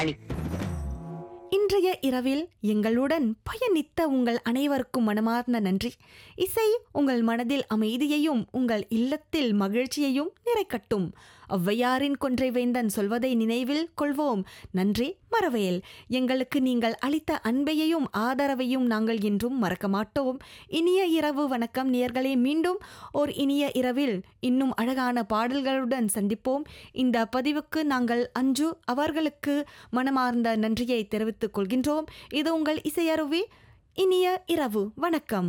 அணி இன்றைய இரவில் எங்களுடன் பயணித்த உங்கள் அனைவருக்கும் மனமார்ந்த நன்றி இசை உங்கள் மனதில் அமைதியையும் உங்கள் இல்லத்தில் மகிழ்ச்சியையும் நிறைக்கட்டும் ஔவையாரின் கொன்றை வேந்தன் சொல்வதை நினைவில் கொள்வோம் நன்றி மறவேல் எங்களுக்கு நீங்கள் அளித்த அன்பையையும் ஆதரவையும் நாங்கள் என்றும் மறக்க மாட்டோம் இனிய இரவு வணக்கம் நேர்களே மீண்டும் ஓர் இனிய இரவில் இன்னும் அழகான பாடல்களுடன் சந்திப்போம் இந்த பதிவுக்கு நாங்கள் அஞ்சு அவர்களுக்கு மனமார்ந்த நன்றியை தெரிவித்துக் கொள்கின்றோம் இது உங்கள் இசையருவி இனிய இரவு வணக்கம்